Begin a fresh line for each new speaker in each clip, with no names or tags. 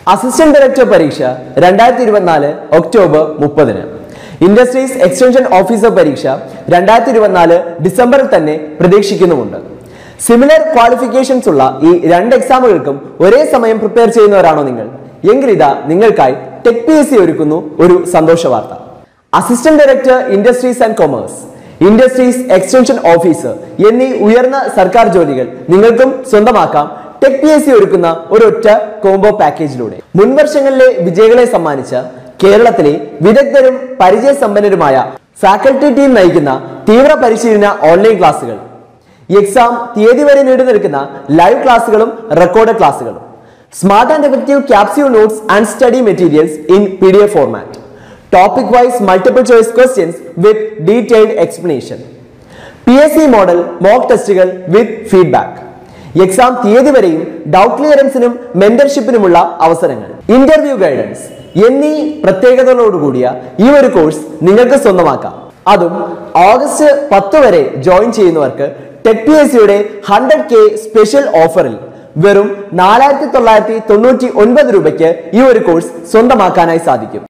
Assistant director പരീക്ഷ രണ്ടായിരത്തി ഇരുപത്തിനാല് ഒക്ടോബർ മുപ്പതിന് ഇൻഡസ്ട്രീസ് എക്സ്റ്റൻഷൻ ഓഫീസർ പരീക്ഷ രണ്ടായിരത്തി ഇരുപത്തിനാല് ഡിസംബറിൽ തന്നെ പ്രതീക്ഷിക്കുന്നുമുണ്ട് സിമിലർ ക്വാളിഫിക്കേഷൻസ് ഉള്ള ഈ രണ്ട് എക്സാമുകൾക്കും ഒരേ സമയം പ്രിപ്പയർ ചെയ്യുന്നവരാണോ നിങ്ങൾ എങ്കിൽ ഇതാ നിങ്ങൾക്കായി ടെക് പി എസ് സി ഒരുക്കുന്നു ഒരു സന്തോഷ വാർത്ത assistant director industries and commerce industries extension officer എന്നീ ഉയർന്ന സർക്കാർ ജോലികൾ നിങ്ങൾക്കും സ്വന്തമാക്കാം ടെക് പി എസ് സി ഒരുക്കുന്ന ഒരൊറ്റ കോംബോ പാക്കേജിലൂടെ മുൻവർഷങ്ങളിലെ വിജയികളെ സമ്മാനിച്ച കേരളത്തിലെ വിദഗ്ധരും പരിചയസമ്പന്നരുമായ ഫാക്കൽറ്റി ടീം നയിക്കുന്ന തീവ്ര പരിശീലന ഓൺലൈൻ ക്ലാസുകൾ എക്സാം തീയതി വരെ നീണ്ടു നിൽക്കുന്ന ലൈവ് ക്ലാസുകളും റെക്കോർഡ് ക്ലാസുകളും smart and effective capsule notes and study materials in P D F format topic wise multiple choice questions with detailed explanation P S C model mock ടെസ്റ്റുകൾ വിത്ത് ഫീഡ്ബാക്ക് എക്സാം തീയതി വരെയും doubt ക്ലിയറൻസിനും മെന്റർഷിപ്പിനുമുള്ള അവസരങ്ങൾ interview guidance എന്നീ പ്രത്യേകതകളോടുകൂടിയ ഈ ഒരു course നിങ്ങൾക്ക് സ്വന്തമാക്കാം അതും ഓഗസ്റ്റ് പത്ത് വരെ ജോയിൻ ചെയ്യുന്നവർക്ക് ടെക് പി എസ് സിയുടെ ഹൺഡ്രഡ് കെ സ്പെഷ്യൽ ഓഫറിൽ വെറും നാലായിരത്തി തൊള്ളായിരത്തി തൊണ്ണൂറ്റി ഒൻപത് രൂപയ്ക്ക് ഈ ഒരു കോഴ്സ് സ്വന്തമാക്കാനായി സാധിക്കും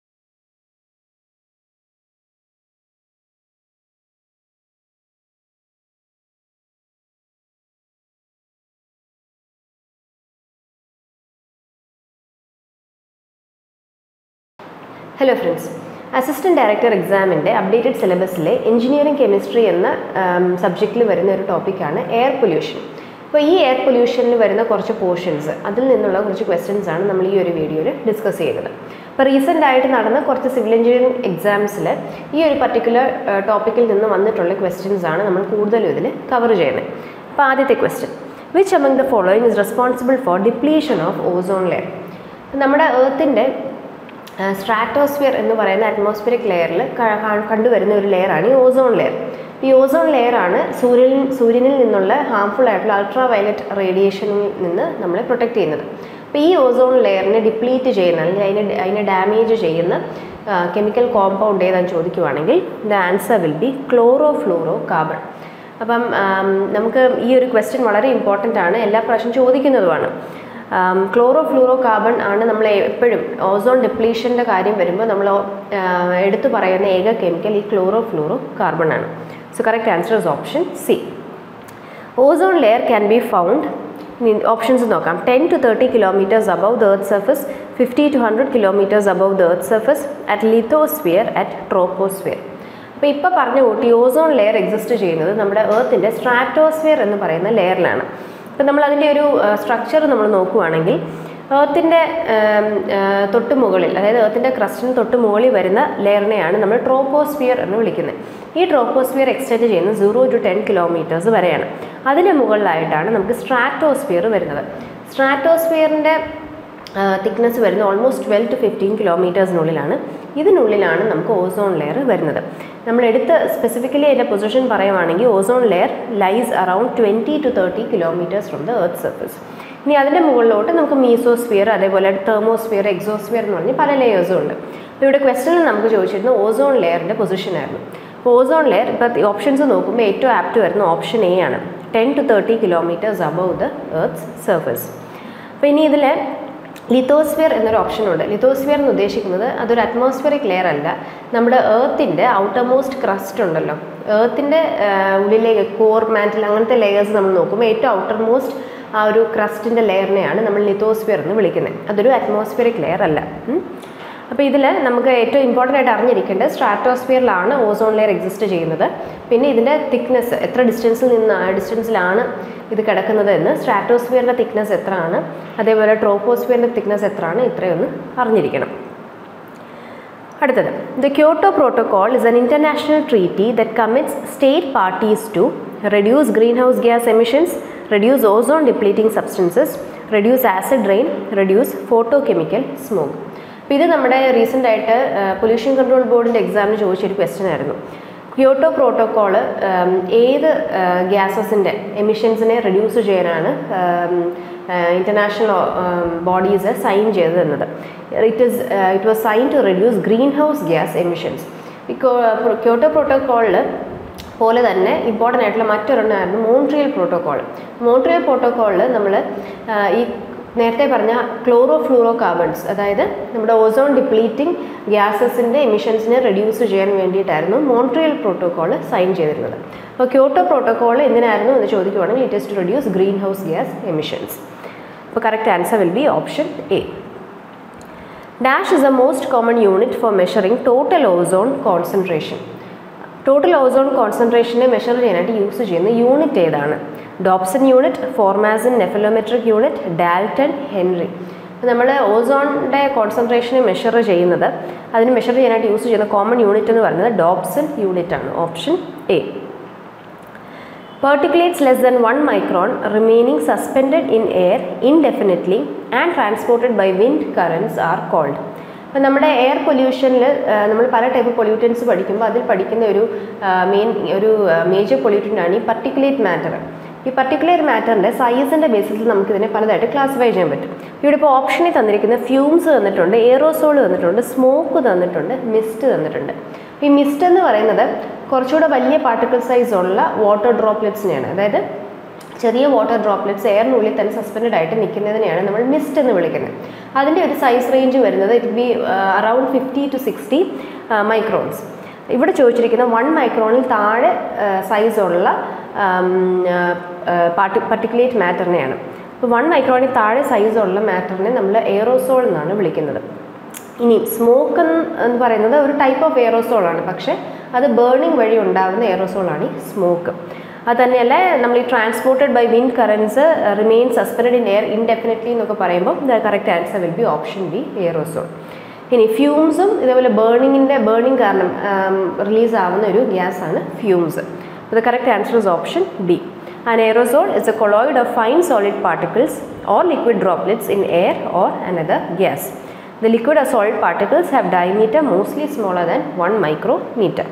ഹലോ ഫ്രണ്ട്സ് അസിസ്റ്റൻറ്റ് ഡയറക്ടർ എക്സാമിൻ്റെ അപ്ഡേറ്റഡ് സിലബസിലെ എഞ്ചിനീയറിംഗ് കെമിസ്ട്രി എന്ന സബ്ജക്റ്റിൽ വരുന്ന ഒരു ടോപ്പിക്കാണ് എയർ പൊല്യൂഷൻ അപ്പോൾ ഈ എയർ പൊല്യൂഷനിൽ വരുന്ന കുറച്ച് പോർഷൻസ് അതിൽ നിന്നുള്ള കുറച്ച് ക്വസ്റ്റ്യൻസ് ആണ് നമ്മൾ ഈ ഒരു വീഡിയോയിൽ ഡിസ്കസ് ചെയ്യുന്നത് അപ്പോൾ റീസെൻ്റ് ആയിട്ട് നടന്ന കുറച്ച് സിവിൽ എഞ്ചിനീയറിംഗ് എക്സാംസിൽ ഈ ഒരു പർട്ടിക്കുലർ ടോപ്പിക്കിൽ നിന്ന് വന്നിട്ടുള്ള ക്വസ്റ്റ്യൻസ് ആണ് നമ്മൾ കൂടുതലും ഇതിൽ കവർ ചെയ്യുന്നത് അപ്പോൾ ആദ്യത്തെ question which among the following is responsible for depletion of ozone layer നമ്മുടെ ഏർത്തിൻ്റെ സ്ട്രാറ്റോസ്ഫിയർ എന്ന് പറയുന്ന അറ്റ്മോസ്ഫിയറിക് ലെയറിൽ കണ്ടുവരുന്ന ഒരു ലെയറാണ് ഈ ഓസോൺ ലെയർ ഈ ഓസോൺ ലെയറാണ് സൂര്യനിൽ സൂര്യനിൽ നിന്നുള്ള ഹാംഫുൾ ആയിട്ടുള്ള അൾട്രാ വയലറ്റ് റേഡിയേഷനിൽ നിന്ന് നമ്മളെ പ്രൊട്ടക്റ്റ് ചെയ്യുന്നത് അപ്പോൾ ഈ ഓസോൺ ലെയറിനെ ഡിപ്ലീറ്റ് ചെയ്യുന്ന അല്ലെങ്കിൽ അതിനെ അതിനെ ഡാമേജ് ചെയ്യുന്ന കെമിക്കൽ കോമ്പൗണ്ട് ഏതാണെന്ന് ചോദിക്കുവാണെങ്കിൽ the answer will be chlorofluorocarbon അപ്പം നമുക്ക് ഈ ഒരു ക്വസ്റ്റ്യൻ വളരെ ഇമ്പോർട്ടൻ്റ് ആണ് എല്ലാ പ്രാവശ്യം ചോദിക്കുന്നതുമാണ് ക്ലോറോ ഫ്ലൂറോ കാർബൺ ആണ് നമ്മൾ എപ്പോഴും ഓസോൺ ഡിപ്ലീഷൻ്റെ കാര്യം വരുമ്പോൾ നമ്മൾ എടുത്തു പറയുന്ന ഏക കെമിക്കൽ ഈ ക്ലോറോ ഫ്ലൂറോ കാർബൺ ആണ് so correct answer is option C ozone layer can be found options നോക്കാം ten to thirty kilometers above the earth surface fifty to hundred kilometers above the earth surface at lithosphere at troposphere അപ്പോൾ ഇപ്പോൾ പറഞ്ഞ കൂട്ടി ozone layer exist ചെയ്യുന്നത് നമ്മുടെ എർത്തിൻ്റെ stratosphere എന്ന് പറയുന്ന ലെയറിലാണ് ഇപ്പം നമ്മൾ അതിൻ്റെ ഒരു സ്ട്രക്ചർ നമ്മൾ നോക്കുവാണെങ്കിൽ ഏർത്തിൻ്റെ തൊട്ട് മുകളിൽ അതായത് ഏർത്തിൻ്റെ ക്രസ്റ്റിന് തൊട്ട് മുകളിൽ വരുന്ന ലെയറിനെയാണ് നമ്മൾ ട്രോപ്പോസ്ഫിയർ എന്ന് വിളിക്കുന്നത് ഈ ട്രോപ്പോസ്ഫിയർ എക്സ്റ്റെൻഡ് ചെയ്യുന്നത് സീറോ ടു ടെൻ കിലോമീറ്റേഴ്സ് വരെയാണ് അതിന് മുകളിലായിട്ടാണ് നമുക്ക് സ്ട്രാറ്റോസ്ഫിയർ വരുന്നത് സ്ട്രാറ്റോസ്ഫിയറിൻ്റെ തിക്നെസ് വരുന്നത് ഓൾമോസ്റ്റ് ട്വൽവ് ടു ഫിഫ്റ്റീൻ കിലോമീറ്റേഴ്സിനുള്ളിലാണ് ഇതിനുള്ളിലാണ് നമുക്ക് ഓസോൺ ലെയർ വരുന്നത് നമ്മൾ എടുത്ത് സ്പെസിഫിക്കലി അതിൻ്റെ പൊസിഷൻ പറയുവാണെങ്കിൽ ozone layer lies around twenty to thirty kilometers from the earth surface ഇനി അതിൻ്റെ മുകളിലോട്ട് നമുക്ക് മീസോസ്ഫിയർ അതേപോലെ തെർമോസ്ഫിയർ എക്സോസ്ഫിയർ എന്ന് പറഞ്ഞ് പല ലെയേഴ്സും ഉണ്ട് അപ്പോൾ ഇവിടെ ക്വസ്റ്റനിൽ നമുക്ക് ചോദിച്ചിരുന്ന ഓസോൺ ലെയറിൻ്റെ പൊസിഷനായിരുന്നു അപ്പോൾ ഓസോൺ ലെയർ ഇപ്പോൾ ഓപ്ഷൻസ് നോക്കുമ്പോൾ ഏറ്റവും ആപ്റ്റ് വരുന്ന ഓപ്ഷൻ എ ആണ് ten to thirty kilometers above the earth surface അപ്പോൾ ഇനി ഇതിൽ ലിത്തോസ്ഫിയർ എന്നൊരു ഓപ്ഷൻ ഉണ്ട് ലിത്തോസ്ഫിയർ എന്ന് ഉദ്ദേശിക്കുന്നത് അതൊരു അറ്റ്മോസ്ഫിയറിക് ലെയർ അല്ല നമ്മുടെ ഏർത്തിൻ്റെ ഔട്ടർമോസ്റ്റ് ക്രസ്റ്റ് ഉണ്ടല്ലോ ഏർത്തിൻ്റെ ഉള്ളിലേക്ക് കോർ മാൻറ്റിൽ അങ്ങനത്തെ ലെയേഴ്സ് നമ്മൾ നോക്കുമ്പോൾ ഏറ്റവും ഔട്ടർമോസ്റ്റ് ആ ഒരു ക്രസ്റ്റിൻ്റെ ലെയറിനെയാണ് നമ്മൾ ലിത്തോസ്ഫിയർ എന്ന് വിളിക്കുന്നത് അതൊരു അറ്റ്മോസ്ഫിയറിക് ലെയർ അല്ല അപ്പോൾ ഇതിൽ നമുക്ക് ഏറ്റവും ഇമ്പോർട്ടൻ്റ് ആയിട്ട് അറിഞ്ഞിരിക്കേണ്ടത് സ്ട്രാറ്റോസ്ഫിയറിലാണ് ഓസോൺ ലെയർ എക്സിസ്റ്റ് ചെയ്യുന്നത് പിന്നെ ഇതിൻ്റെ തിക്നെസ് എത്ര ഡിസ്റ്റൻസിൽ നിന്ന് ഡിസ്റ്റൻസിലാണ് ഇത് കിടക്കുന്നത് എന്ന് സ്ട്രാറ്റോസ്ഫിയറിൻ്റെ തിക്നെസ് എത്രയാണ് അതേപോലെ ട്രോപ്പോസ്ഫിയറിൻ്റെ തിക്നെസ് എത്രയാണ് ഇത്രയൊന്ന് അറിഞ്ഞിരിക്കണം അടുത്തത് the Kyoto protocol is an international treaty that commits state parties to reduce greenhouse gas emissions reduce ozone depleting substances reduce acid rain reduce photochemical smog അപ്പോൾ ഇത് നമ്മുടെ റീസെൻ്റ് ആയിട്ട് പൊല്യൂഷൻ കൺട്രോൾ ബോർഡിൻ്റെ എക്സാമിന് ചോദിച്ചൊരു question ആയിരുന്നു Kyoto protocol ഏത് ഗ്യാസസിൻ്റെ എമിഷൻസിനെ റെഡ്യൂസ് ചെയ്യാനാണ് ഇൻ്റർനാഷണൽ ബോഡീസ് സൈൻ ചെയ്തത് എന്നത് it is it was sign to reduce greenhouse gas emissions ഈ ക്യോട്ടോ പ്രോട്ടോക്കോളിൽ പോലെ തന്നെ ഇമ്പോർട്ടൻ്റ് ആയിട്ടുള്ള മറ്റൊരെണ്ണമായിരുന്നു മോൺട്രിയൽ പ്രോട്ടോക്കോൾ മോൺട്രിയൽ പ്രോട്ടോക്കോളിൽ നമ്മൾ ഈ നേരത്തെ പറഞ്ഞ ക്ലോറോ ഫ്ലൂറോ കാർബൺസ് അതായത് നമ്മുടെ ഓസോൺ ഡിപ്ലീറ്റിംഗ് ഗ്യാസസിൻ്റെ എമിഷൻസിനെ റെഡ്യൂസ് ചെയ്യാൻ വേണ്ടിയിട്ടായിരുന്നു മോൺട്രിയൽ പ്രോട്ടോകോൾ സൈൻ ചെയ്തിരുന്നത് അപ്പോൾ ക്യോട്ടോ പ്രോട്ടോകോൾ എന്തിനായിരുന്നു എന്ന് ചോദിക്കുവാണെങ്കിൽ it is to reduce greenhouse gas emissions അപ്പോൾ correct answer will be option A dash is a most common unit for measuring total ozone concentration total ozone കോൺസെൻട്രേഷനെ measure ചെയ്യാനായിട്ട് use ചെയ്യുന്ന unit ഏതാണ് Dobson unit formazin nephelometric unit Dalton Henry നമ്മൾ ഓസോണിൻ്റെ കോൺസെൻട്രേഷനെ measure ചെയ്യുന്നത് അതിന് measure ചെയ്യാനായിട്ട് use ചെയ്യുന്ന കോമൺ യൂണിറ്റ് എന്ന് പറയുന്നത് ഡോപ്സൺ യൂണിറ്റ് ആണ് option A Particulates less than 1 micron remaining suspended in air indefinitely and transported by wind currents are called. അപ്പം നമ്മുടെ എയർ പൊല്യൂഷനിൽ നമ്മൾ പല ടൈപ്പ് പൊല്യൂട്ടൻസ് പഠിക്കുമ്പോൾ അതിൽ പഠിക്കുന്ന ഒരു മെയിൻ ഒരു മേജർ പൊല്യൂട്ടൻ്റ് ആണ് ഈ പർട്ടിക്കുലേറ്റ് മാറ്റർ ഈ പർട്ടിക്കുലർ മാറ്ററിൻ്റെ സൈസിൻ്റെ ബേസിസിൽ നമുക്ക് ഇതിനെ പലതായിട്ട് ക്ലാസിഫൈ ചെയ്യാൻ പറ്റും ഇവിടെ ഇപ്പോൾ ഓപ്ഷനിൽ തന്നിരിക്കുന്ന ഫ്യൂംസ് തന്നിട്ടുണ്ട് എയറോസോൾ തന്നിട്ടുണ്ട് സ്മോക്ക് തന്നിട്ടുണ്ട് മിസ്റ്റ് തന്നിട്ടുണ്ട് ഈ മിസ്റ്റ് എന്ന് പറയുന്നത് കുറച്ചുകൂടെ വലിയ പാർട്ടിക്കിൾ സൈസ് ഉള്ള വാട്ടർ ഡ്രോപ്ലെറ്റ്സിനെയാണ് അതായത് ചെറിയ വാട്ടർ ഡ്രോപ്ലെറ്റ്സ് എയറിനുള്ളിൽ തന്നെ സസ്പെൻഡ് ആയിട്ട് നിൽക്കുന്നതിനെയാണ് നമ്മൾ മിസ്റ്റ് എന്ന് വിളിക്കുന്നത് അതിൻ്റെ ഒരു സൈസ് റേഞ്ച് വരുന്നത് it be around fifty to sixty microns ഇവിടെ ചോദിച്ചിരിക്കുന്ന വൺ മൈക്രോണിൽ താഴെ സൈസുള്ള പാർട്ടി പർട്ടിക്കുലേറ്റ് മാറ്ററിനെയാണ് അപ്പോൾ വൺ മൈക്രോണിൽ താഴെ സൈസുള്ള മാറ്ററിനെ നമ്മൾ എയറോസോൾ എന്നാണ് വിളിക്കുന്നത് ഇനി സ്മോക്ക് എന്ന് പറയുന്നത് ഒരു ടൈപ്പ് ഓഫ് എയറോസോളാണ് പക്ഷേ അത് ബേണിംഗ് വഴി ഉണ്ടാകുന്ന എയറോസോളാണ് ഈ സ്മോക്ക് അത് തന്നെയല്ല നമ്മൾ ഈ transported by wind currents remain suspend in air indefinitely എന്നൊക്കെ പറയുമ്പോൾ the correct answer will be option B aerosol ഇനി ഫ്യൂംസും ഇതേപോലെ ബേണിങ്ങിൻ്റെ ബേണിംഗ് കാരണം റിലീസ് ആവുന്ന ഒരു ഗ്യാസ് ആണ് fumes the correct answer is option D An aerosol is a colloid of fine solid particles or liquid droplets in air or another gas. The liquid or solid particles have diameter mostly smaller than 1 micrometer.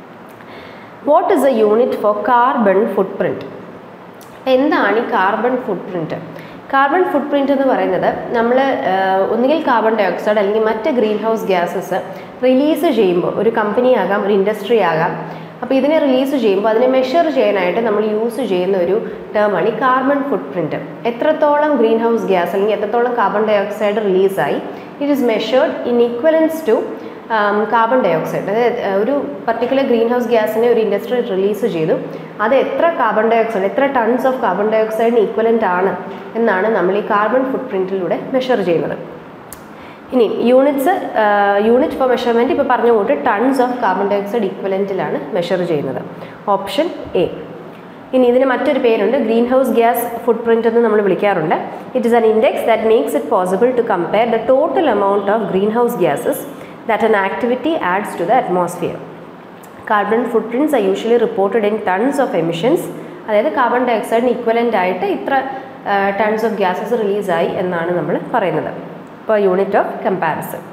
What is the unit for carbon footprint? എന്താണ് ഈ carbon footprint carbon footprint എന്ന് പറയുന്നത് നമ്മൾ ഒന്നുകിൽ carbon dye oxide അല്ലെങ്കിൽ മറ്റ് green greenhouse gases release ചെയ്യുമ്പോൾ ഒരു കമ്പനി ആകാം ഒരു ഇൻഡസ്ട്രി ആകാം അപ്പോൾ ഇതിനെ റിലീസ് ചെയ്യുമ്പോൾ അതിനെ മെഷർ ചെയ്യാനായിട്ട് നമ്മൾ യൂസ് ചെയ്യുന്ന ഒരു ടേമാണ് ഈ കാർബൺ ഫുട് പ്രിൻറ്റ് എത്രത്തോളം ഗ്രീൻ ഹൗസ് ഗ്യാസ് അല്ലെങ്കിൽ എത്രത്തോളം കാർബൺ ഡൈ ഓക്സൈഡ് റിലീസായി it is measured in equivalence to carbon dioxide അതായത് ഒരു പർട്ടിക്കുലർ ഗ്രീൻ ഹൗസ് ഗ്യാസിനെ ഒരു ഇൻഡസ്ട്രി റിലീസ് ചെയ്തു അത് എത്ര കാർബൺ ഡൈ ഓക്സൈഡ് എത്ര ടൺസ് ഓഫ് കാർബൺ ഡൈ ഓക്സൈഡിന് ഈക്വലൻ്റ് ആണ് എന്നാണ് നമ്മൾ ഈ കാർബൺ ഫുട് പ്രിൻറ്റിലൂടെ മെഷർ ചെയ്യുന്നത് ഇനി യൂണിറ്റ്സ് യൂണിറ്റ് ഫോർ മെഷർമെൻറ്റ് ഇപ്പോൾ പറഞ്ഞ കൂട്ട് tons of carbon dioxide ഈക്വലൻറ്റിലാണ് മെഷർ ചെയ്യുന്നത് ഓപ്ഷൻ എ ഇനി ഇതിന് മറ്റൊരു പേരുണ്ട് greenhouse gas footprint എന്ന് നമ്മൾ വിളിക്കാറുണ്ട് it is an index that makes it possible to compare the total amount of greenhouse gases that an activity adds to the atmosphere. Carbon footprints are usually reported in tons of emissions അതായത് carbon ഡൈ ഓക്സൈഡിന് equivalent ആയിട്ട് ഇത്ര tons of gases റിലീസായി എന്നാണ് നമ്മൾ പറയുന്നത് per unit of comparison.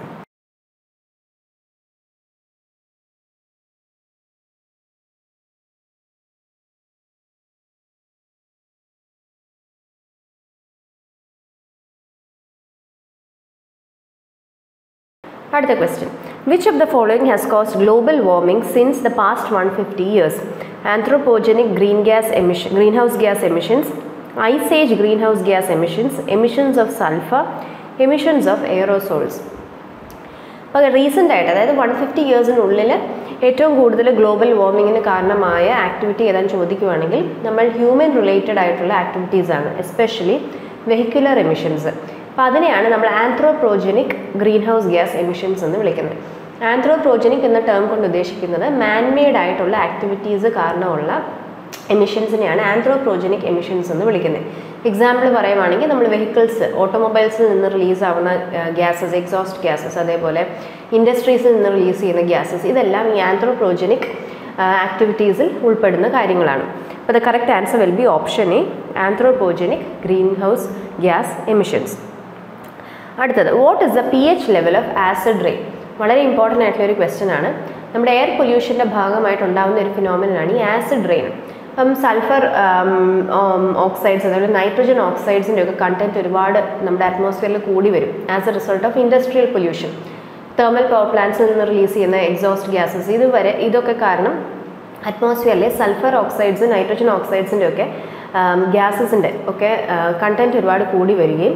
അടുത്ത question which of the following has caused global warming since the past one fifty years anthropogenic green gas emission greenhouse gas emissions ice age greenhouse gas emissions emissions of sulphur emissions of aerosols അപ്പോൾ recent ആയിട്ട് അതായത് one fifty ഇയേഴ്സിനുള്ളിൽ ഏറ്റവും കൂടുതൽ global വാർമിങ്ങിന് കാരണമായ activity ഏതാണെന്ന് ചോദിക്കുവാണെങ്കിൽ നമ്മൾ human related ആയിട്ടുള്ള ആക്ടിവിറ്റീസ് ആണ് എസ്പെഷ്യലി വെഹിക്കുലർ എമിഷൻസ് അപ്പോൾ അതിനെയാണ് നമ്മൾ anthropogenic greenhouse gas emissions എന്ന് വിളിക്കുന്നത് ആന്ത്രോപ്രോജനിക് എന്ന ടേം കൊണ്ട് ഉദ്ദേശിക്കുന്നത് മാൻമെയ്ഡ് ആയിട്ടുള്ള ആക്ടിവിറ്റീസ് കാരണമുള്ള എമിഷൻസിനെയാണ് ആന്ത്രോപ്രോജനിക് എമിഷൻസ് എന്ന് വിളിക്കുന്നത് എക്സാമ്പിൾ പറയുവാണെങ്കിൽ നമ്മൾ വെഹിക്കിൾസ് ഓട്ടോമൊബൈൽസിൽ നിന്ന് റിലീസ് ആവുന്ന ഗ്യാസസ് എക്സോസ്റ്റ് ഗ്യാസസ് അതേപോലെ ഇൻഡസ്ട്രീസിൽ നിന്ന് റിലീസ് ചെയ്യുന്ന ഗ്യാസസ് ഇതെല്ലാം ഈ ആന്ത്രോപ്രോജനിക് ആക്ടിവിറ്റീസിൽ ഉൾപ്പെടുന്ന കാര്യങ്ങളാണ് അപ്പോൾ the correct answer will be option A anthropogenic greenhouse gas emissions അടുത്തത് what is the P H level of acid rain വളരെ ഇമ്പോർട്ടൻ്റ് ആയിട്ടുള്ള ഒരു ക്വസ്റ്റ്യൻ ആണ് നമ്മുടെ എയർ പൊല്യൂഷൻ്റെ ഭാഗമായിട്ടുണ്ടാകുന്ന ഒരു ഫിനോമിനാണ് ഈ ആസിഡ് റെയിൻ അപ്പം സൾഫർ ഓക്സൈഡ്സ് അതേപോലെ നൈട്രജൻ ഓക്സൈഡ്സിൻ്റെ ഒക്കെ കണ്ടൻറ്റ് ഒരുപാട് നമ്മുടെ അറ്റ്മോസ്ഫിയറിൽ കൂടി വരും as a result of industrial pollution thermal power പ്ലാന്റ്സിൽ നിന്ന് റിലീസ് ചെയ്യുന്ന എക്സോസ്റ്റ് ഗ്യാസസ് ഇത് വരെ ഇതൊക്കെ കാരണം അറ്റ്മോസ്ഫിയറിലെ സൾഫർ ഓക്സൈഡ്സ് നൈട്രജൻ ഓക്സൈഡ്സിൻ്റെ ഒക്കെ ഗ്യാസസിൻ്റെ ഒക്കെ കണ്ടൻറ്റ് ഒരുപാട് കൂടി വരികയും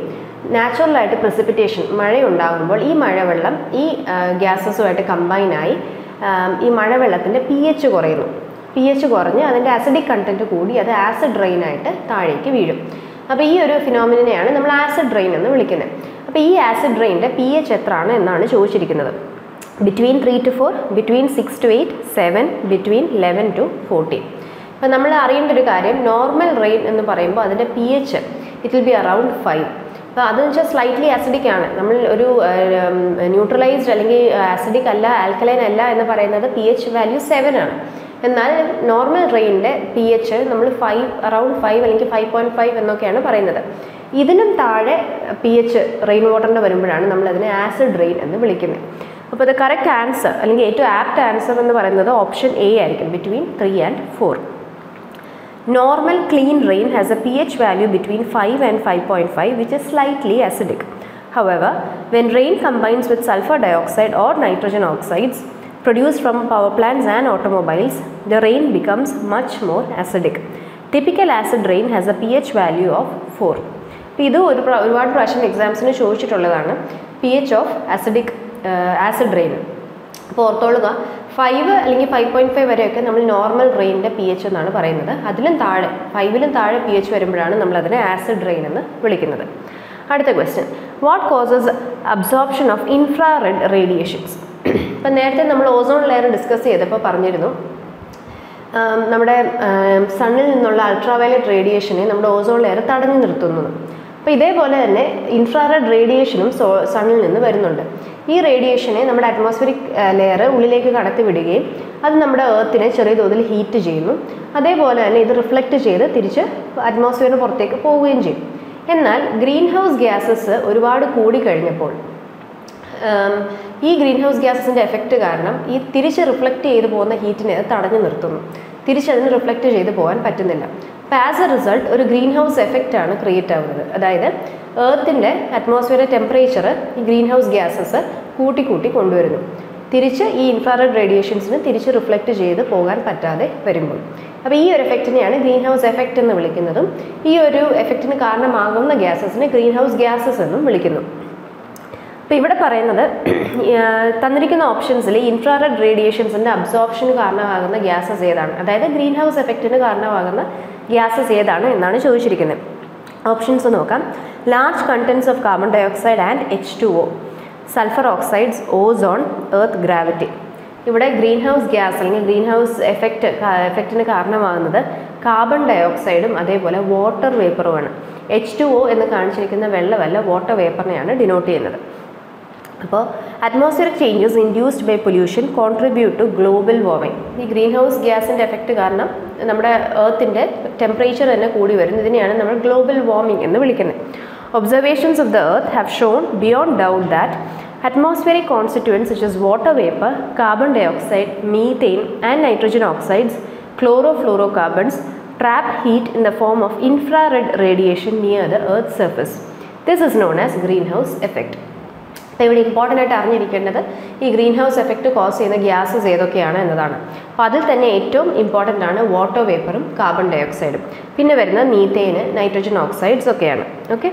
നാച്ചുറലായിട്ട് പ്രസിപ്പിറ്റേഷൻ മഴയുണ്ടാകുമ്പോൾ ഈ മഴവെള്ളം ഈ ഗ്യാസസുമായിട്ട് കമ്പൈനായി ഈ മഴവെള്ളത്തിൻ്റെ പി എച്ച് കുറയുന്നു പി എച്ച് കുറഞ്ഞ് അതിൻ്റെ ആസിഡിക് കണ്ടൻറ്റ് കൂടി അത് ആസിഡ് റെയിനായിട്ട് താഴേക്ക് വീഴും അപ്പോൾ ഈ ഒരു ഫിനോമിനെയാണ് നമ്മൾ ആസിഡ് റെയിൻ എന്ന് വിളിക്കുന്നത് അപ്പോൾ ഈ ആസിഡ് റെയിൻ്റെ പി എച്ച് എത്രയാണ് എന്നാണ് ചോദിച്ചിരിക്കുന്നത് between three to four between six to eight seven between eleven to fourteen അപ്പോൾ നമ്മൾ അറിയേണ്ട ഒരു കാര്യം നോർമൽ റെയിൻ എന്ന് പറയുമ്പോൾ അതിൻ്റെ P H it will be around five അപ്പോൾ അതെന്ന് വെച്ചാൽ സ്ലൈറ്റ്ലി ആസിഡിക് ആണ് നമ്മൾ ഒരു ന്യൂട്രലൈസ്ഡ് അല്ലെങ്കിൽ ആസിഡിക് അല്ല ആൽക്കലൈൻ അല്ല എന്ന് പറയുന്നത് പി എച്ച് വാല്യൂ സെവൻ ആണ് എന്നാൽ നോർമൽ റെയിനിൻ്റെ പി എച്ച് നമ്മൾ ഫൈവ് അറൗണ്ട് ഫൈവ് അല്ലെങ്കിൽ ഫൈവ് പോയിൻറ്റ് ഫൈവ് എന്നൊക്കെയാണ് പറയുന്നത് ഇതിനും താഴെ പി എച്ച് റെയിൻ വാട്ടറിൻ്റെ വരുമ്പോഴാണ് നമ്മൾ അതിനെ ആസിഡ് റെയിൻ എന്ന് വിളിക്കുന്നത് അപ്പോൾ ഇത് കറക്റ്റ് ആൻസർ അല്ലെങ്കിൽ ഏറ്റവും ആപ്റ്റ് ആൻസർ എന്ന് പറയുന്നത് ഓപ്ഷൻ എ ആയിരിക്കും between three and four Normal clean rain has a pH value between 5 and 5.5 which is slightly acidic. However, when rain combines with sulfur dioxide or nitrogen oxides produced from power plants and automobiles, the rain becomes much more acidic. Typical acid rain has a pH value of 4. അപ്പോൾ ഇത് ഒരു പ്ര- ഒരുപാട് പ്രാവശ്യം എക്സാംസിന് ചോദിച്ചിട്ടുള്ളതാണ് P H of acidic acid rain അപ്പോൾ ഓർത്തോളുക ഫൈവ് അല്ലെങ്കിൽ ഫൈവ് പോയിൻറ്റ് ഫൈവ് വരെയൊക്കെ നമ്മൾ നോർമൽ റെയിനിൻ്റെ പി എച്ച് എന്നാണ് പറയുന്നത് അതിലും താഴെ ഫൈവിലും താഴെ പി എച്ച് വരുമ്പോഴാണ് നമ്മൾ അതിനെ ആസിഡ് റെയിൻ എന്ന് വിളിക്കുന്നത് അടുത്ത question what causes absorption of infrared radiations ഇപ്പം നേരത്തെ നമ്മൾ ഓസോൺ ലെയർ ഡിസ്കസ് ചെയ്തപ്പോൾ പറഞ്ഞിരുന്നു ആം, നമ്മുടെ സണ്ണിൽ നിന്നുള്ള അൾട്രാവയലറ്റ് റേഡിയേഷനെ നമ്മുടെ ഓസോൺ ലെയർ തടഞ്ഞു നിർത്തുന്നത് അപ്പോൾ ഇതേപോലെ തന്നെ ഇൻഫ്രാറെഡ് റേഡിയേഷനും സോ സണ്ണിൽ നിന്ന് വരുന്നുണ്ട് ഈ റേഡിയേഷനെ നമ്മുടെ അറ്റ്മോസ്ഫിയറിക് ലെയർ ഉള്ളിലേക്ക് കടത്തി വിടുകയും അത് നമ്മുടെ ഏർത്തിനെ ചെറിയ തോതിൽ ഹീറ്റ് ചെയ്യുന്നു അതേപോലെ തന്നെ ഇത് റിഫ്ലക്റ്റ് ചെയ്ത് തിരിച്ച് അറ്റ്മോസ്ഫിയറിന് പുറത്തേക്ക് പോവുകയും ചെയ്യും എന്നാൽ ഗ്രീൻ ഹൗസ് ഗ്യാസസ് ഒരുപാട് കൂടിക്കഴിഞ്ഞപ്പോൾ ഉം, ഈ ഗ്രീൻ ഹൗസ് ഗ്യാസസിൻ്റെ എഫക്റ്റ് കാരണം ഈ തിരിച്ച് റിഫ്ലക്റ്റ് ചെയ്ത് പോകുന്ന ഹീറ്റിനെ അത് തടഞ്ഞു നിർത്തുന്നു തിരിച്ചതിന് റിഫ്ലക്റ്റ് ചെയ്ത് പോകാൻ പറ്റുന്നില്ല അപ്പോൾ ആസ് എ റിസൾട്ട് ഒരു ഗ്രീൻ ഹൗസ് എഫക്റ്റ് ആണ് ക്രിയേറ്റ് ആവുന്നത് അതായത് ഏർത്തിൻ്റെ അറ്റ്മോസ്ഫിയറിലെ ടെമ്പറേച്ചർ ഈ ഗ്രീൻ ഹൗസ് ഗ്യാസസ് കൂട്ടി കൂട്ടി കൊണ്ടുവരുന്നു തിരിച്ച് ഈ ഇൻഫ്രാറെഡ് റേഡിയേഷൻസിന് തിരിച്ച് റിഫ്ലക്റ്റ് ചെയ്ത് പോകാൻ പറ്റാതെ വരുമ്പോൾ അപ്പോൾ ഈ ഒരു എഫക്റ്റിനെയാണ് ഗ്രീൻ ഹൗസ് എഫക്റ്റ് എന്ന് വിളിക്കുന്നതും ഈ ഒരു എഫക്റ്റിന് കാരണമാകുന്ന ഗ്യാസസിനെ ഗ്രീൻ ഹൗസ് ഗ്യാസസ് എന്നും വിളിക്കുന്നു അപ്പോൾ ഇവിടെ പറയുന്നത് ആ, തന്നിരിക്കുന്ന ഓപ്ഷൻസിൽ ഇൻഫ്രാറെഡ് റേഡിയേഷൻസിൻ്റെ അബ്സോർപ്ഷന് കാരണമാകുന്ന ഗ്യാസസ് ഏതാണ് അതായത് ഗ്രീൻ ഹൗസ് എഫക്റ്റിന് കാരണമാകുന്ന ഗ്യാസസ് ഏതാണ് എന്നാണ് ചോദിച്ചിരിക്കുന്നത് ഓപ്ഷൻസ് നോക്കാം large contents of carbon dioxide and H two O sulphur oxides ozone earth gravity ഇവിടെ ഗ്രീൻ ഹൗസ് ഗ്യാസ് അല്ലെങ്കിൽ ഗ്രീൻ ഹൗസ് എഫക്റ്റ് എഫക്റ്റിന് കാരണമാകുന്നത് കാർബൺ ഡയോക്സൈഡും അതേപോലെ വാട്ടർ വേപ്പറുമാണ് എച്ച് ടു ഒ എന്ന് കാണിച്ചിരിക്കുന്ന വെള്ളമല്ല വാട്ടർ വേപ്പറിനെയാണ് ഡിനോട്ട് ചെയ്യുന്നത് അപ്പോൾ atmospheric changes induced by pollution contribute to global warming ഈ ഗ്രീൻ ഹൗസ് ഗ്യാസിൻ്റെ എഫക്റ്റ് കാരണം നമ്മുടെ ഏർത്തിൻ്റെ ടെമ്പറേച്ചർ തന്നെ കൂടി വരുന്നു ഇതിനെയാണ് നമ്മൾ ഗ്ലോബൽ വാർമിംഗ് എന്ന് വിളിക്കുന്നത് observations of the earth have shown beyond doubt that atmospheric constituents such as water vapor, carbon dioxide, methane and nitrogen oxides, chlorofluorocarbons trap heat in the form of infrared radiation near the earth's surface. This is known as greenhouse effect. അപ്പോൾ ഇവിടെ important ആയിട്ട് അറിഞ്ഞിരിക്കേണ്ടത് ഈ greenhouse effect cause ചെയ്യുന്ന gases ഏതൊക്കെയാണ് എന്നതാണ് അപ്പോൾ അതിൽ തന്നെ ഏറ്റവും ഇമ്പോർട്ടൻ്റ് ആണ് വാട്ടർ വേപ്പറും കാർബൺ ഡയോക്സൈഡും പിന്നെ വരുന്ന മീത്തേന് നൈട്രജൻ ഓക്സൈഡ്സ് ഒക്കെയാണ് ഓക്കെ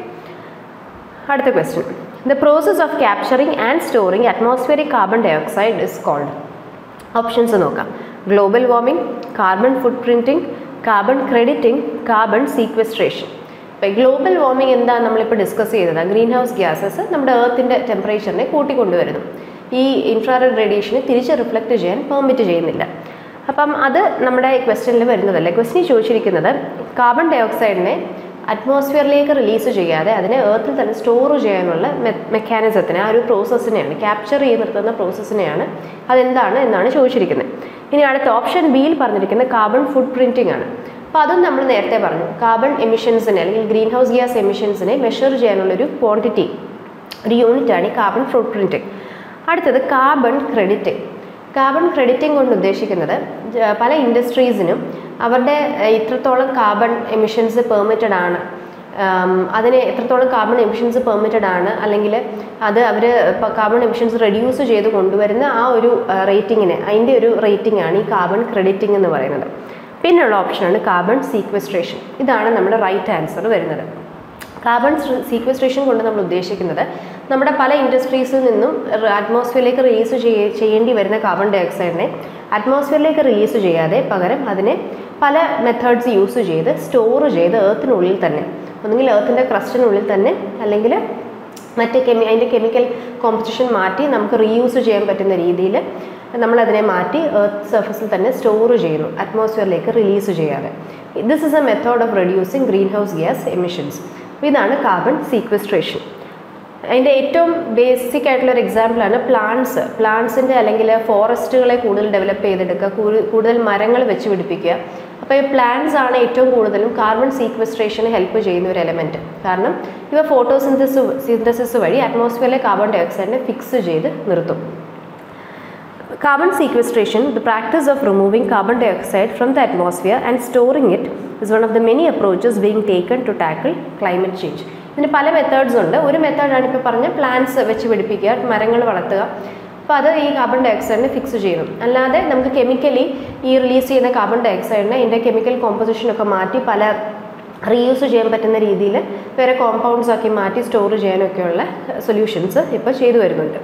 അടുത്ത question the process of capturing and storing atmospheric carbon dioxide is called options നോക്കാം global warming carbon footprinting carbon crediting carbon sequestration ഇപ്പോൾ ഗ്ലോബൽ വാർമിംഗ് എന്താ നമ്മളിപ്പോൾ ഡിസ്കസ് ചെയ്തത് ഗ്രീൻ ഹൗസ് ഗ്യാസസ് നമ്മുടെ ഏർത്തിൻ്റെ ടെമ്പറേച്ചറിനെ കൂട്ടിക്കൊണ്ടുവരുന്നു ഈ infrared റേഡിയേഷനെ തിരിച്ച് റിഫ്ലക്റ്റ് ചെയ്യാൻ പെർമിറ്റ് ചെയ്യുന്നില്ല അപ്പം അത് നമ്മുടെ ക്വസ്റ്റ്യനിൽ വരുന്നതല്ല ക്വസ്റ്റ്യൻ ചോദിച്ചിരിക്കുന്നത് കാർബൺ ഡയോക്സൈഡിനെ അറ്റ്മോസ്ഫിയറിലേക്ക് റിലീസ് ചെയ്യാതെ അതിനെ ഏർത്തിൽ തന്നെ സ്റ്റോർ ചെയ്യാനുള്ള മെക്കാനിസത്തിനെ ആ ഒരു പ്രോസസ്സിനെയാണ് ക്യാപ്ചർ ചെയ്ത് നിർത്തുന്ന പ്രോസസ്സിനെയാണ് അതെന്താണ് എന്നാണ് ചോദിച്ചിരിക്കുന്നത് ഇനി അടുത്ത ഓപ്ഷൻ ബിയിൽ പറഞ്ഞിരിക്കുന്നത് കാർബൺ ഫുട് പ്രിൻറ്റിംഗ് ആണ് അപ്പോൾ അതും നമ്മൾ നേരത്തെ പറഞ്ഞു കാർബൺ എമിഷൻസിനെ അല്ലെങ്കിൽ ഗ്രീൻ ഹൗസ് ഗ്യാസ് എമിഷൻസിനെ മെഷർ ചെയ്യാനുള്ളൊരു ക്വാണ്ടിറ്റി ഒരു യൂണിറ്റാണ് ഈ കാർബൺ ഫുട് പ്രിൻറ്റിംഗ് അടുത്തത് കാർബൺ ക്രെഡിറ്റിംഗ് കാർബൺ ക്രെഡിറ്റിംഗ് കൊണ്ട് ഉദ്ദേശിക്കുന്നത് ജ- പല ഇൻഡസ്ട്രീസിനും അവരുടെ ഏഹ്, ഇത്രത്തോളം കാർബൺ എമിഷൻസ് പെർമിറ്റഡ് ആണ് ആം, അതിന് എത്രത്തോളം കാർബൺ എമിഷൻസ് പെർമിറ്റഡ് ആണ് അല്ലെങ്കിൽ അത് അവർ കാർബൺ എമിഷൻസ് റെഡ്യൂസ് ചെയ്ത് കൊണ്ടുവരുന്ന ആ ഒരു റേറ്റിങ്ങിന് അതിൻ്റെ ഒരു റേറ്റിംഗ് ആണ് ഈ കാർബൺ ക്രെഡിറ്റിംഗ് എന്ന് പറയുന്നത് പിന്നെയുള്ള ഓപ്ഷനാണ് കാർബൺ സീക്വസ്ട്രേഷൻ ഇതാണ് നമ്മുടെ റൈറ്റ് ആൻസർ വരുന്നത് കാർബൺ സീക്വസ്ട്രേഷൻ കൊണ്ട് നമ്മൾ ഉദ്ദേശിക്കുന്നത് നമ്മുടെ പല ഇൻഡസ്ട്രീസിൽ നിന്നും അറ്റ്മോസ്ഫിയറിലേക്ക് റിലീസ് ചെയ്യേണ്ടി വരുന്ന കാർബൺ ഡൈ ഓക്സൈഡിനെ അറ്റ്മോസ്ഫിയറിലേക്ക് റിലീസ് ചെയ്യാതെ പകരം അതിനെ പല മെത്തേഡ്സ് യൂസ് ചെയ്ത് സ്റ്റോർ ചെയ്ത് ഏർത്തിനുള്ളിൽ തന്നെ ഒന്നുകിൽ ഏർത്തിൻ്റെ ക്രസ്റ്റിനുള്ളിൽ തന്നെ അല്ലെങ്കിൽ മറ്റ് കെമി അതിൻ്റെ കെമിക്കൽ കോമ്പസിഷൻ മാറ്റി നമുക്ക് റീയൂസ് ചെയ്യാൻ പറ്റുന്ന രീതിയിൽ നമ്മളതിനെ മാറ്റി എർത്ത് സർഫസിൽ തന്നെ സ്റ്റോർ ചെയ്യുന്നു അറ്റ്മോസ്ഫിയറിലേക്ക് റിലീസ് ചെയ്യാതെ this is a method of reducing greenhouse gas emissions ഇതാണ് കാർബൺ സീക്വസ്ട്രേഷൻ അതിൻ്റെ ഏറ്റവും ബേസിക് ആയിട്ടുള്ള ഒരു എക്സാമ്പിളാണ് പ്ലാന്റ്സ് പ്ലാന്റ്സിൻ്റെ അല്ലെങ്കിൽ ഫോറസ്റ്റുകളെ കൂടുതൽ ഡെവലപ്പ് ചെയ്തെടുക്കുക കൂടു- കൂടുതൽ മരങ്ങൾ വെച്ച് പിടിപ്പിക്കുക അപ്പോൾ ഈ പ്ലാന്റ്സ് ആണ് ഏറ്റവും കൂടുതലും കാർബൺ സീക്വസ്ട്രേഷന് ഹെൽപ്പ് ചെയ്യുന്ന ഒരു എലമെൻറ്റ് കാരണം ഇവ ഫോട്ടോസിന്തസിസ് സിന്തസിസ് വഴി അറ്റ്മോസ്ഫിയറിലെ കാർബൺ ഡൈ ഓക്സൈഡിനെ ഫിക്സ് ചെയ്ത് നിർത്തും Carbon sequestration, the practice of removing carbon dioxide from the atmosphere and storing it, is one of the many approaches being taken to tackle climate change. ഇതിന് പല മെത്തേഡ്സ് ഉണ്ട് ഒരു മെത്തേഡാണ് ഇപ്പോൾ പറഞ്ഞ പ്ലാന്റ്സ് വെച്ച് പിടിപ്പിക്കുക മരങ്ങൾ വളർത്തുക അപ്പോൾ അത് ഈ കാർബൺ ഡയോക്സൈഡിനെ ഫിക്സ് ചെയ്യുന്നു അല്ലാതെ നമുക്ക് കെമിക്കലി ഈ റിലീസ് ചെയ്യുന്ന കാർബൺ ഡയോക്സൈഡിനെ ഇതിൻ്റെ കെമിക്കൽ കോമ്പസിഷനൊക്കെ മാറ്റി പല റീയൂസ് ചെയ്യാൻ പറ്റുന്ന രീതിയിൽ വേറെ കോമ്പൗണ്ട്സ് ആക്കി മാറ്റി സ്റ്റോർ ചെയ്യാനൊക്കെയുള്ള സൊല്യൂഷൻസ് ഇപ്പോൾ ചെയ്തു വരുന്നുണ്ട്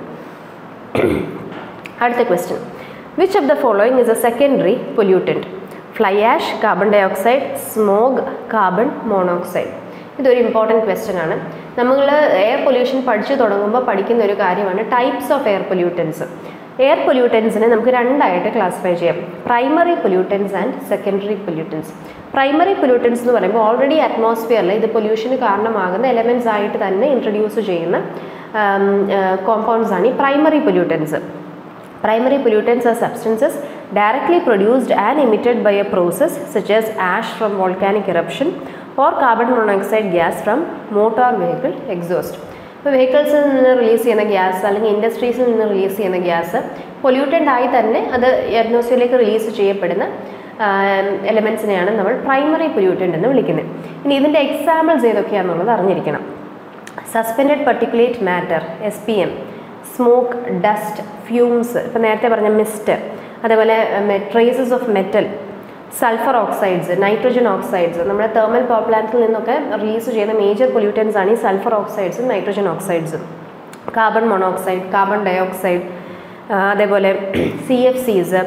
അടുത്ത question which of the following is a secondary pollutant fly ash carbon dioxide smog carbon monoxide ഇതൊരു ഇമ്പോർട്ടൻറ്റ് ക്വസ്റ്റ്യൻ ആണ് നമ്മൾ എയർ പൊല്യൂഷൻ പഠിച്ചു തുടങ്ങുമ്പോൾ പഠിക്കുന്ന ഒരു കാര്യമാണ് types of air pollutants air പൊല്യൂട്ടൻസിനെ നമുക്ക് രണ്ടായിട്ട് ക്ലാസിഫൈ ചെയ്യാം primary pollutants and secondary pollutants primary pollutants എന്ന് പറയുമ്പോൾ ഓൾറെഡി അറ്റ്മോസ്ഫിയറിൽ ഇത് പൊല്യൂഷന് കാരണമാകുന്ന എലമെൻറ്റ്സ് ആയിട്ട് തന്നെ ഇൻട്രൊഡ്യൂസ് ചെയ്യുന്ന കോമ്പൗണ്ട്സ് ആണ് ഈ primary pollutants Primary pollutants are substances directly produced and emitted by a process such as ash from volcanic eruption or carbon monoxide gas from motor vehicle exhaust. ഇപ്പോൾ വെഹിക്കിൾസിൽ നിന്ന് release ചെയ്യുന്ന gas അല്ലെങ്കിൽ ഇൻഡസ്ട്രീസിൽ നിന്ന് release ചെയ്യുന്ന gas pollutant ആയി തന്നെ അത് അറ്റ്മോസ്ഫിയറിലേക്ക് release ചെയ്യപ്പെടുന്ന എലമെൻസിനെയാണ് നമ്മൾ പ്രൈമറി പൊല്യൂട്ടൻ്റ് എന്ന് വിളിക്കുന്നത് ഇനി ഇതിൻ്റെ എക്സാമ്പിൾസ് ഏതൊക്കെയാണെന്നുള്ളത് അറിഞ്ഞിരിക്കണം suspended particulate matter S P M smoke dust fumes ഇപ്പം നേരത്തെ പറഞ്ഞ മിസ്റ്റ് അതേപോലെ traces of metal sulphur oxides nitrogen oxides നമ്മുടെ തെർമൽ പവർ പ്ലാന്റിൽ നിന്നൊക്കെ റിലീസ് ചെയ്യുന്ന മേജർ പൊല്യൂട്ടൻസ് ആണ് ഈ സൾഫർ ഓക്സൈഡ്സും നൈട്രജൻ ഓക്സൈഡ്സും കാർബൺ മോണോക്സൈഡ് കാർബൺ ഡയോക്സൈഡ് അതേപോലെ C F Cs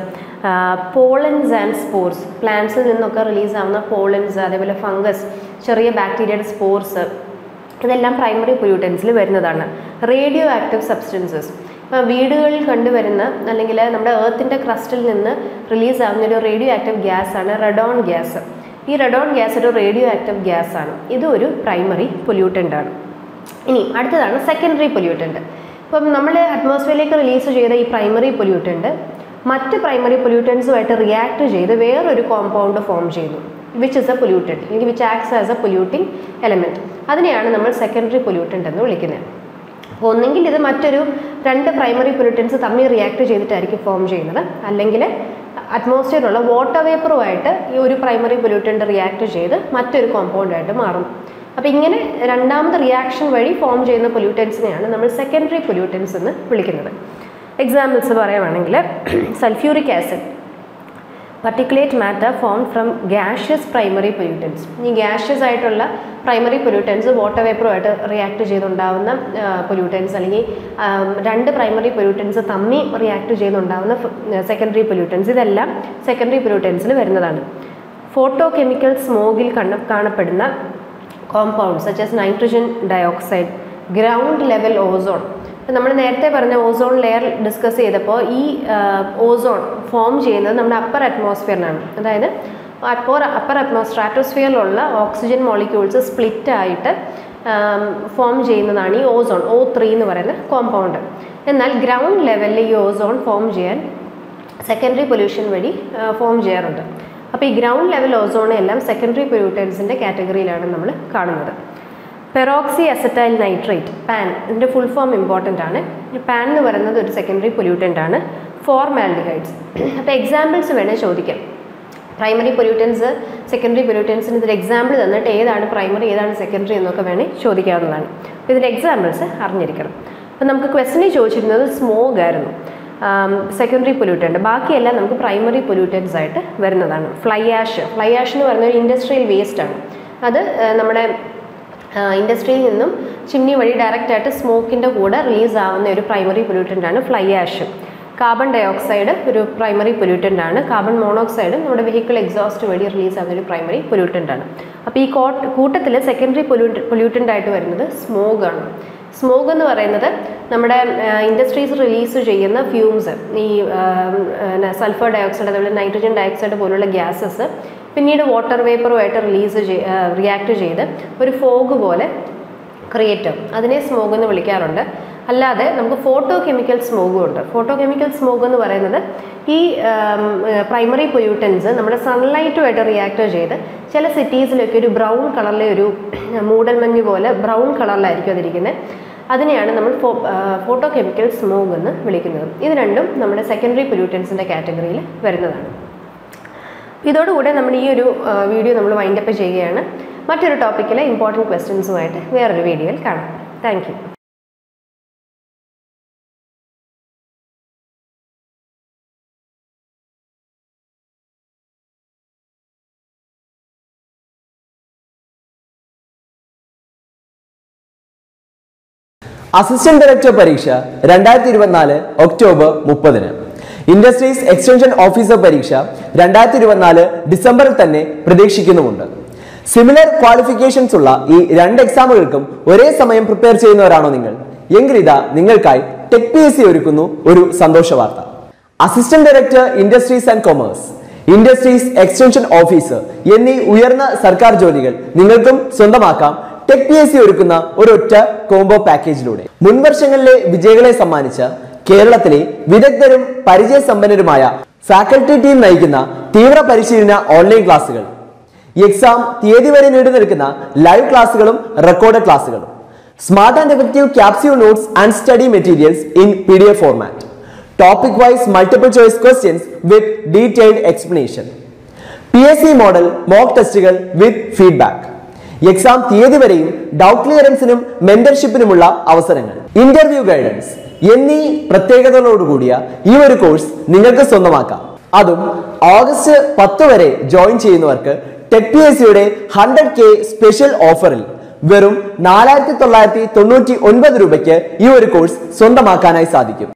pollens and spores പ്ലാന്റ്സിൽ നിന്നൊക്കെ റിലീസ് ആവുന്ന പോളൻസ് അതേപോലെ ഫംഗസ് ചെറിയ ബാക്ടീരിയയുടെ സ്പോർസ് ഇതെല്ലാം പ്രൈമറി പൊല്യൂട്ടൻസിൽ വരുന്നതാണ് റേഡിയോ ആക്റ്റീവ് സബ്സ്റ്റൻസസ് ഇപ്പോൾ വീടുകളിൽ കണ്ടുവരുന്ന അല്ലെങ്കിൽ നമ്മുടെ ഏർത്തിൻ്റെ ക്രസ്റ്റിൽ നിന്ന് റിലീസ് ആവുന്ന ഒരു റേഡിയോ ആക്റ്റീവ് ഗ്യാസ് ആണ് റെഡോൺ ഗ്യാസ് ഈ റെഡോൺ ഗ്യാസ് ഒരു റേഡിയോ ആക്റ്റീവ് ഗ്യാസ് ആണ് ഇതൊരു പ്രൈമറി പൊല്യൂട്ടൻ്റ് ആണ് ഇനി അടുത്തതാണ് സെക്കൻഡറി പൊല്യൂട്ടൻ്റ് ഇപ്പം നമ്മൾ അറ്റ്മോസ്ഫിയറിലേക്ക് റിലീസ് ചെയ്ത ഈ പ്രൈമറി പൊല്യൂട്ടൻ്റ് മറ്റ് പ്രൈമറി പൊല്യൂട്ടൻസുമായിട്ട് റിയാക്ട് ചെയ്ത് വേറൊരു കോമ്പൗണ്ട് ഫോം ചെയ്യുന്നു വിച്ച് ഇസ് എ പൊല്യൂട്ടൻ്റ് അല്ലെങ്കിൽ which acts as a polluting element അതിനെയാണ് നമ്മൾ സെക്കൻഡറി പൊല്യൂട്ടൻ്റ് എന്ന് വിളിക്കുന്നത് അപ്പോൾ ഒന്നെങ്കിൽ ഇത് മറ്റൊരു രണ്ട് പ്രൈമറി പൊല്യൂട്ടൻസ് തമ്മിൽ റിയാക്ട് ചെയ്തിട്ടായിരിക്കും ഫോം ചെയ്യുന്നത് അല്ലെങ്കിൽ അറ്റ്മോസ്ഫിയറിലുള്ള വാട്ടർ വേപ്പറുമായിട്ട് ഈ ഒരു പ്രൈമറി പൊല്യൂട്ടൻ്റ് റിയാക്ട് ചെയ്ത് മറ്റൊരു കോമ്പൗണ്ടായിട്ട് മാറും അപ്പോൾ ഇങ്ങനെ രണ്ടാമത് റിയാക്ഷൻ വഴി ഫോം ചെയ്യുന്ന പൊല്യൂട്ടൻസിനെയാണ് നമ്മൾ സെക്കൻഡറി പൊല്യൂട്ടൻസ് എന്ന് വിളിക്കുന്നത് എക്സാമ്പിൾസ് പറയുവാണെങ്കിൽ sulphuric acid particulate matter form from gaseous primary pollutants ഈ ഗ്യാഷ്യസ് ആയിട്ടുള്ള പ്രൈമറി പൊല്യൂട്ടൻസ് വാട്ടർ വേപ്പറുമായിട്ട് റിയാക്ട് ചെയ്തുണ്ടാവുന്ന പൊല്യൂട്ടൻസ് അല്ലെങ്കിൽ ആം, രണ്ട് പ്രൈമറി പൊല്യൂട്ടൻസ് തമ്മിൽ റിയാക്ട് ചെയ്തുണ്ടാവുന്ന സെക്കൻഡറി പൊല്യൂട്ടൻസ് ഇതെല്ലാം സെക്കൻഡറി പൊല്യൂട്ടൻസിൽ വരുന്നതാണ് ഫോട്ടോ കെമിക്കൽ സ്മോഗിൽ കണ്ണ കാണപ്പെടുന്ന compounds such as nitrogen dioxide ground level ozone നമ്മൾ നേരത്തെ പറഞ്ഞ ഓസോൺ ലെയർ ഡിസ്കസ് ചെയ്തപ്പോൾ ഈ ഓസോൺ ഫോം ചെയ്യുന്നത് നമ്മുടെ അപ്പർ അറ്റ്മോസ്ഫിയറിനാണ് അതായത് അപ്പോൾ അപ്പർ അറ്റ്മോ സ്ട്രാറ്റോസ്ഫിയറിലുള്ള ഓക്സിജൻ മോളിക്യൂൾസ് സ്പ്ലിറ്റ് ആയിട്ട് ഫോം ചെയ്യുന്നതാണ് ഈ ഓസോൺ ഒ ത്രീ എന്ന് പറയുന്ന കോമ്പൗണ്ട് എന്നാൽ ഗ്രൗണ്ട് ലെവലിൽ ഈ ഓസോൺ ഫോം ചെയ്യാൻ സെക്കൻഡറി പൊല്യൂഷൻ വഴി ഫോം ചെയ്യാറുണ്ട് അപ്പോൾ ഈ ഗ്രൗണ്ട് ലെവൽ ഓസോൺ എല്ലാം സെക്കൻഡറി പൊല്യൂട്ടൻസിൻ്റെ കാറ്റഗറിയിലാണ് നമ്മൾ കാണുന്നത് പെറോക്സി അസറ്റൈൽ നൈട്രേറ്റ് പാൻ ഇതിൻ്റെ ഫുൾ ഫോം ഇമ്പോർട്ടൻ്റ് ആണ് പാൻ എന്ന് പറയുന്നത് ഒരു സെക്കൻഡറി പൊല്യൂട്ടൻ്റ് ആണ് ഫോർമാൽഡിഹൈഡ്സ് അപ്പോൾ എക്സാമ്പിൾസ് വേണേൽ ചോദിക്കാം പ്രൈമറി പൊല്യൂട്ടൻസ് സെക്കൻഡറി പൊല്യൂട്ടൻസിന് ഇതിൽ എക്സാമ്പിൾ തന്നിട്ട് ഏതാണ് പ്രൈമറി ഏതാണ് സെക്കൻഡറി എന്നൊക്കെ വേണേൽ ചോദിക്കാവുന്നതാണ് അപ്പോൾ ഇതിൻ്റെ എക്സാമ്പിൾസ് അറിഞ്ഞിരിക്കണം അപ്പോൾ നമുക്ക് ക്വസ്റ്റനിൽ ചോദിച്ചിരുന്നത് സ്മോഗ് ആയിരുന്നു സെക്കൻഡറി പൊല്യൂട്ടൻ്റ് ബാക്കിയെല്ലാം നമുക്ക് പ്രൈമറി പൊല്യൂട്ടൻസ് ആയിട്ട് വരുന്നതാണ് ഫ്ലൈ ആഷ് ഫ്ലൈ ആഷ് എന്ന് പറയുന്ന ഒരു ഇൻഡസ്ട്രിയൽ വേസ്റ്റ് ആണ് അത് ആ, നമ്മുടെ ഇൻഡസ്ട്രിയിൽ നിന്നും ചിമ്നി വഴി ഡയറക്റ്റ് ആയിട്ട് സ്മോക്കിൻ്റെ കൂടെ റിലീസ് ആവുന്ന ഒരു പ്രൈമറി പൊല്യൂട്ടൻ്റ് ആണ് fly ash carbon dioxide ഒരു പ്രൈമറി പൊല്യൂട്ടൻ്റ് ആണ് കാർബൺ മോണോക്സൈഡ് നമ്മുടെ വെഹിക്കിൾ എക്സോസ്റ്റ് വഴി റിലീസ് ആവുന്ന ഒരു പ്രൈമറി പൊല്യൂട്ടൻ്റ് ആണ് അപ്പോൾ ഈ കോട്ട് കൂട്ടത്തിൽ സെക്കൻഡറി പൊല്യൂട്ട് പൊല്യൂട്ടൻ്റ് ആയിട്ട് വരുന്നത് സ്മോഗ് ആണ് സ്മോഗ് എന്ന് പറയുന്നത് നമ്മുടെ ഇൻഡസ്ട്രീസ് റിലീസ് ചെയ്യുന്ന ഫ്യൂംസ് ഈ സൾഫർ ഡയോക്സൈഡ് അതുപോലെ നൈട്രജൻ ഡയോക്സൈഡ് പോലുള്ള ഗ്യാസസ് പിന്നീട് വാട്ടർ വേപ്പറുമായിട്ട് റിലീസ് റിയാക്ട് ചെയ്ത് ഒരു ഫോഗ് പോലെ ക്രിയേറ്റ് ആവും അതിനെ സ്മോഗ് എന്ന് വിളിക്കാറുണ്ട് അല്ലാതെ നമുക്ക് ഫോട്ടോ കെമിക്കൽ സ്മോഗും ഉണ്ട് ഫോട്ടോ കെമിക്കൽ സ്മോഗ് എന്ന് പറയുന്നത് ഈ പ്രൈമറി പൊല്യൂട്ടൻസ് നമ്മുടെ സൺലൈറ്റുമായിട്ട് റിയാക്ട് ചെയ്ത് ചില സിറ്റീസിലൊക്കെ ഒരു ബ്രൗൺ കളറിലെ ഒരു മൂടൽമഞ്ഞ് പോലെ ബ്രൗൺ കളറിലായിരിക്കും അതിരിക്കുന്നത് അതിനെയാണ് നമ്മൾ ഫോ ഫോട്ടോ കെമിക്കൽ സ്മോഗ് എന്ന് വിളിക്കുന്നത് ഇത് രണ്ടും നമ്മുടെ സെക്കൻഡറി പൊല്യൂട്ടൻസിൻ്റെ കാറ്റഗറിയിൽ വരുന്നതാണ് ഇതോടുകൂടെ നമ്മൾ ഈ ഒരു വീഡിയോ നമ്മൾ വൈൻഡപ്പ് ചെയ്യുകയാണ് മറ്റൊരു ടോപ്പിക്കിലെ ഇമ്പോർട്ടൻറ്റ് ക്വസ്റ്റ്യൻസുമായിട്ട് വേറൊരു വീഡിയോയിൽ കാണാം താങ്ക് യു
അസിസ്റ്റന്റ് ഡയറക്ടർ പരീക്ഷ രണ്ടായിരത്തി ഇരുപത്തിനാല് ഒക്ടോബർ മുപ്പതിന് ഇൻഡസ്ട്രീസ് എക്സ്റ്റൻഷൻ ഓഫീസർ പരീക്ഷ രണ്ടായിരത്തി ഇരുപത്തിനാല് ഡിസംബറിൽ തന്നെ പ്രതീക്ഷിക്കുന്നുമുണ്ട് സിമിലർ ക്വാളിഫിക്കേഷൻസ് ഉള്ള ഈ രണ്ട് എക്സാമുകൾക്കും ഒരേ സമയം പ്രിപ്പയർ ചെയ്യുന്നവരാണോ നിങ്ങൾ എങ്കിൽ ഇതാ നിങ്ങൾക്കായി ടെക് പി എസ് സി ഒരുക്കുന്നു ഒരു സന്തോഷ വാർത്ത assistant director industries and commerce industries extension officer എന്നീ ഉയർന്ന സർക്കാർ ജോലികൾ നിങ്ങൾക്കും സ്വന്തമാക്കാം ടെക് പി എസ് സി ഒരുക്കുന്ന ഒരൊറ്റ കോംബോ പാക്കേജിലൂടെ മുൻവർഷങ്ങളിലെ വിജയികളെ സമ്മാനിച്ച കേരളത്തിലെ വിദഗ്ധരും പരിചയസമ്പന്നരുമായ ഫാക്കൽറ്റി ടീം നയിക്കുന്ന തീവ്ര പരിശീലന ഓൺലൈൻ ക്ലാസുകൾ എക്സാം തീയതി വരെ നീണ്ടു നിൽക്കുന്ന ലൈവ് ക്ലാസുകളും റെക്കോർഡ് ക്ലാസുകളും smart and effective capsule notes and study materials in P D F format topic wise multiple choice questions with detailed explanation P S C model mock ടെസ്റ്റുകൾ വിത്ത് ഫീഡ്ബാക്ക് എക്സാം തീയതി വരെയും doubt ക്ലിയറൻസിനും മെന്റർഷിപ്പിനുമുള്ള അവസരങ്ങൾ interview guidance എന്നീ പ്രത്യേകതകളോടുകൂടിയ ഈ ഒരു course നിങ്ങൾക്ക് സ്വന്തമാക്കാം അതും ഓഗസ്റ്റ് പത്ത് വരെ ജോയിൻ ചെയ്യുന്നവർക്ക് ടെക് പി എസ് സിയുടെ ഹൺഡ്രഡ് കെ സ്പെഷ്യൽ ഓഫറിൽ വെറും നാലായിരത്തി തൊള്ളായിരത്തി തൊണ്ണൂറ്റി ഒൻപത് രൂപയ്ക്ക് ഈ ഒരു കോഴ്സ് സ്വന്തമാക്കാനായി സാധിക്കും